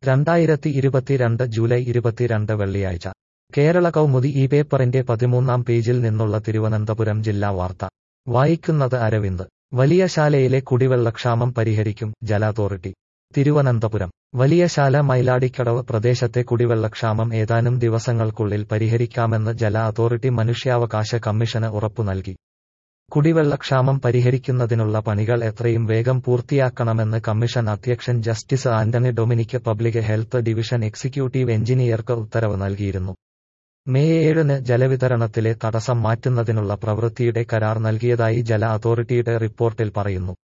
രണ്ടായിരത്തി ഇരുപത്തിരണ്ട് ജൂലൈ ഇരുപത്തിരണ്ട് വെള്ളിയാഴ്ച കേരള കൗമുദി ഈ പേപ്പറിന്റെ പതിമൂന്നാം പേജിൽ നിന്നുള്ള തിരുവനന്തപുരം ജില്ലാ വാർത്ത വായിക്കുന്നത് അരവിന്ദ് വലിയശാലയിലെ കുടിവെള്ളക്ഷാമം പരിഹരിക്കും ജല അതോറിറ്റി തിരുവനന്തപുരം വലിയശാല മൈലാടിക്കടവ് പ്രദേശത്തെ കുടിവെള്ളക്ഷാമം ഏതാനും ദിവസങ്ങൾക്കുള്ളിൽ പരിഹരിക്കാമെന്ന് ജല അതോറിറ്റി മനുഷ്യാവകാശ കമ്മീഷന് ഉറപ്പു നൽകി കുടിവെള്ളക്ഷാമം പരിഹരിക്കുന്നതിനുള്ള പണികൾ എത്രയും വേഗം പൂർത്തിയാക്കണമെന്ന് കമ്മീഷൻ അധ്യക്ഷൻ justice Antony Dominic public health division executive എഞ്ചിനീയർക്ക് ഉത്തരവ് നൽകിയിരുന്നു മെയ് ഏഴിന് ജലവിതരണത്തിലെ തടസ്സം മാറ്റുന്നതിനുള്ള പ്രവൃത്തിയുടെ കരാർ നൽകിയതായി ജല അതോറിറ്റിയുടെ റിപ്പോർട്ടിൽ പറയുന്നു